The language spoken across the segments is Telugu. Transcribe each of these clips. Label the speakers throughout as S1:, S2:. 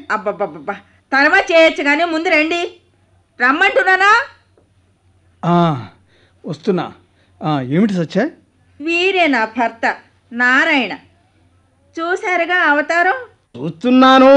S1: అబ్బబ్బబ్బబ్బా తర్వాత చేయొచ్చు కానీ ముందు రండి రమ్మంటున్నానా
S2: ఆ, వస్తున్నా ఆ, ఏమిటి సత్య
S1: వీరే నా భర్త నారాయణ చూశారుగా అవతారం
S3: చూస్తున్నాను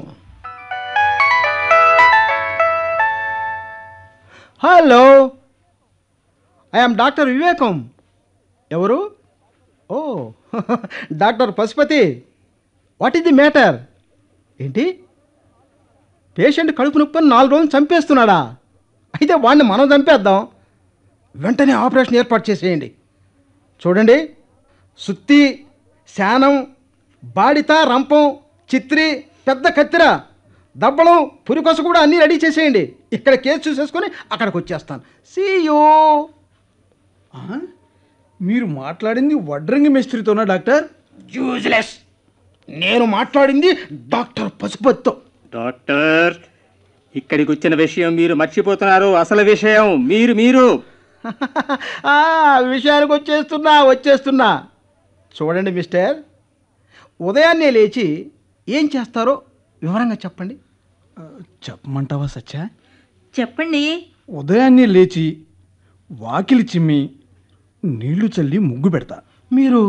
S3: హలో ఐఎమ్ డాక్టర్ వివేకం ఎవరు ఓ doctor Pashupati what is the matter ఏంటి పేషెంట్ కడుపు నొప్పి అని నాలుగు రోజులు చంపేస్తున్నాడా అయితే వాడిని మనం చంపేద్దాం వెంటనే ఆపరేషన్ ఏర్పాటు చేసేయండి చూడండి సుత్తి శానం బాడిత రంపం చిత్రి పెద్ద కత్తిర దబ్బలం పురికొస కూడా అన్నీ రెడీ చేసేయండి ఇక్కడ కేసు చూసేసుకొని అక్కడికి వచ్చేస్తాను సీయో
S2: ఆ, మీరు మాట్లాడింది వడ్రంగి మేస్త్రితోనా డాక్టర్
S3: యూజ్లెస్ నేను మాట్లాడింది డాక్టర్ పశుపతితో
S4: డాక్టర్ ఇక్కడికి వచ్చిన విషయం మీరు మర్చిపోతున్నారు అసలు విషయం మీరు మీరు
S3: ఆ, విషయానికి వచ్చేస్తున్నా వచ్చేస్తున్నా చూడండి మిస్టర్ ఉదయాన్నే లేచి ఏం చేస్తారో వివరంగా చెప్పండి
S2: ఆ, చెప్పమంటావా సత్య
S1: చెప్పండి
S2: ఉదయాన్నే లేచి వాకిలి చిమ్మి నీళ్లు చల్లి ముగ్గు పెడతా
S3: మీరు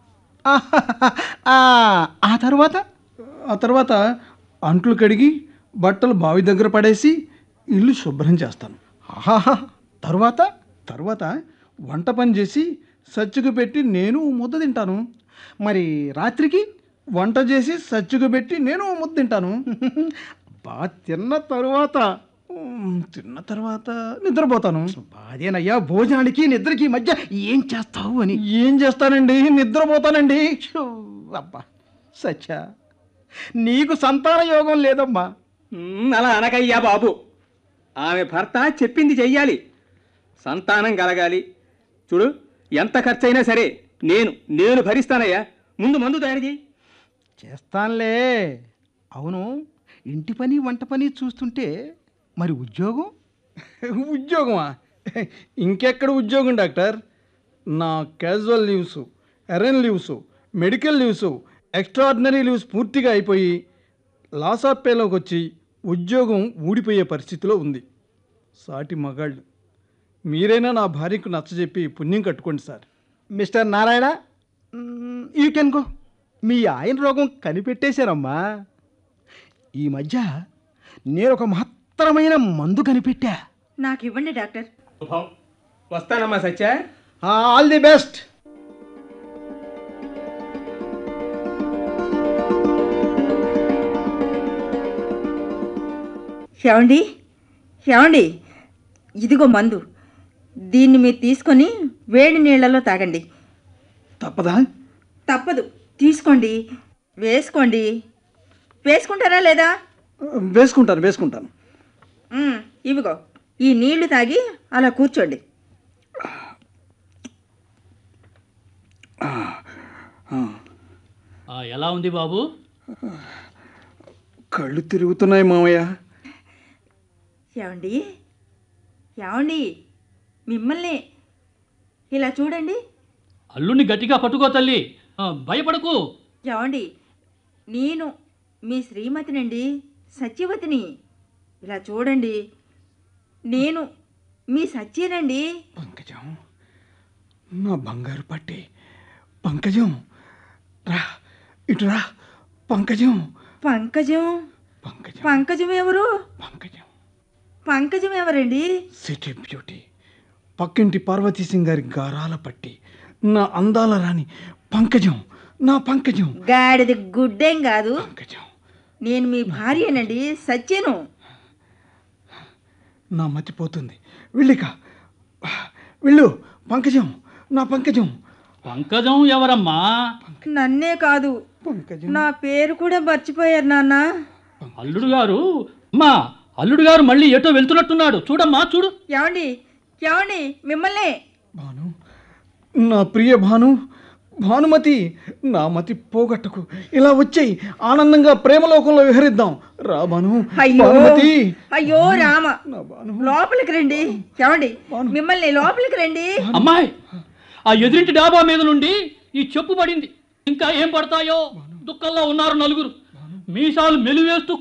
S3: ఆ, ఆ తర్వాత
S2: ఆ తర్వాత అంట్లు కడిగి బట్టలు బావి దగ్గర పడేసి ఇల్లు శుభ్రం చేస్తాను
S3: ఆహాహా, తర్వాత
S2: తర్వాత వంట పని చేసి సచ్చుకు పెట్టి నేను ఓ ముద్ద తింటాను
S3: మరి రాత్రికి
S2: వంట చేసి సచ్చుకు పెట్టి నేను ఓ ముద్ద తింటాను
S3: బాగా తిన్న తరువాత
S2: ఉమ్, తిన్న తర్వాత నిద్రపోతాను
S3: బాధేనయ్యా భోజనానికి నిద్రకి మధ్య ఏం చేస్తావు అని
S2: ఏం చేస్తానండి నిద్రపోతానండి
S3: షో, అబ్బా సచ్చా నీకు సంతాన యోగం లేదమ్మా
S4: మ్, అలా అనకయ్యా బాబు ఆమె భర్త చెప్పింది చెయ్యాలి సంతానం కలగాలి చూడు ఎంత ఖర్చైనా సరే నేను నేను భరిస్తానయ్యా ముందు మందు తయారు చేయి
S3: చేస్తానులే అవును ఇంటి పని వంట పని చూస్తుంటే మరి ఉద్యోగం
S2: ఉద్యోగమా ఇంకెక్కడ ఉద్యోగం డాక్టర్ నా casual leaves earned leaves medical leaves extraordinary leaves పూర్తిగా అయిపోయి లాస్ ఆఫ్ పేలోకి వచ్చి ఉద్యోగం ఊడిపోయే పరిస్థితిలో ఉంది సాటి మగాళ్ళు మీరైనా నా భార్యకు నచ్చజెప్పి పుణ్యం కట్టుకోండి sir
S3: mister Narayana you can go మీ ఆయన రోగం కనిపెట్టేశారమ్మా ఈ మధ్య నేను ఒక మహత్తరమైన మందు కనిపెట్టా
S1: నాకు ఇవ్వండి డాక్టర్
S4: శుభం. వస్తానమ్మా సత్య
S3: ఆల్ ది బెస్ట్
S1: ఏమండి ఏమండి ఇదిగో మందు దీన్ని మీరు తీసుకొని వేడి నీళ్ళలో తాగండి
S2: తప్పదా
S1: తప్పదు తీసుకోండి వేసుకోండి వేసుకుంటారా లేదా
S2: వేసుకుంటాను వేసుకుంటాను
S1: మ్, ఇవిగో ఈ నీళ్లు తాగి అలా కూర్చోండి
S5: ఆ, ఎలా ఉంది బాబు
S2: కళ్ళు తిరుగుతున్నాయి మామయ్య
S1: ఏమండి ఏమండి మిమ్మల్ని ఇలా చూడండి
S5: అల్లుడిని గట్టిగా పట్టుకో తల్లి ఆ, భయపడకు
S1: ఏమండి నేను మీ శ్రీమతినండి సత్యవతిని ఇలా చూడండి నేను మీ సత్యనండి
S2: పంకజం నా బంగారు పట్టి పంకజం రా ఇటు రా పంకజం
S1: పంకజం
S2: పంకజం
S1: పంకజం ఎవరు
S2: పంకజం
S1: పంకజం ఎవరండి
S2: సిటీ బ్యూటీ పక్కింటి పార్వతీ సింగ్ గారి గారాల పట్టి నా అందాల రాణి పంకజం నా పంకజం
S1: గాడిది గుడ్డేం కాదు
S2: పంకజం
S1: నేను మీ భార్యనండి సత్యను
S2: నా మతిపోతుంది వెళ్ళిక వెళ్ళు పంకజం నా పంకజం
S5: పంకజం ఎవరమ్మా
S1: నన్నే కాదు
S2: పంకజం
S1: నా పేరు కూడా మర్చిపోయారు నాన్న
S5: అల్లుడు గారు అమ్మా అల్లుడు గారు మళ్ళీ ఎటో వెళ్తున్నట్టున్నాడు చూడమ్మా చూడు
S1: ఏమండి ఏమండి మిమ్మల్ని
S2: భాను నా ప్రియ భాను భానుమతి నా మతి పోగొట్టకు ఇలా వచ్చేయి ఆనందంగా ప్రేమలోకంలో విహరిద్దాం రా భాను
S1: అయ్యో
S2: భానుమతి
S1: అయ్యో రామ
S2: నా భాను
S1: లోపలికి రండి ఏమండి మిమ్మల్ని లోపలికి రండి
S5: అమ్మాయి ఆ ఎదురింటి డాబా మీద నుండి ఈ చెప్పు పడింది ఇంకా ఏం పడతాయో దుఃఖంలో ఉన్నారు నలుగురు మీసాలు మెలివేస్తూ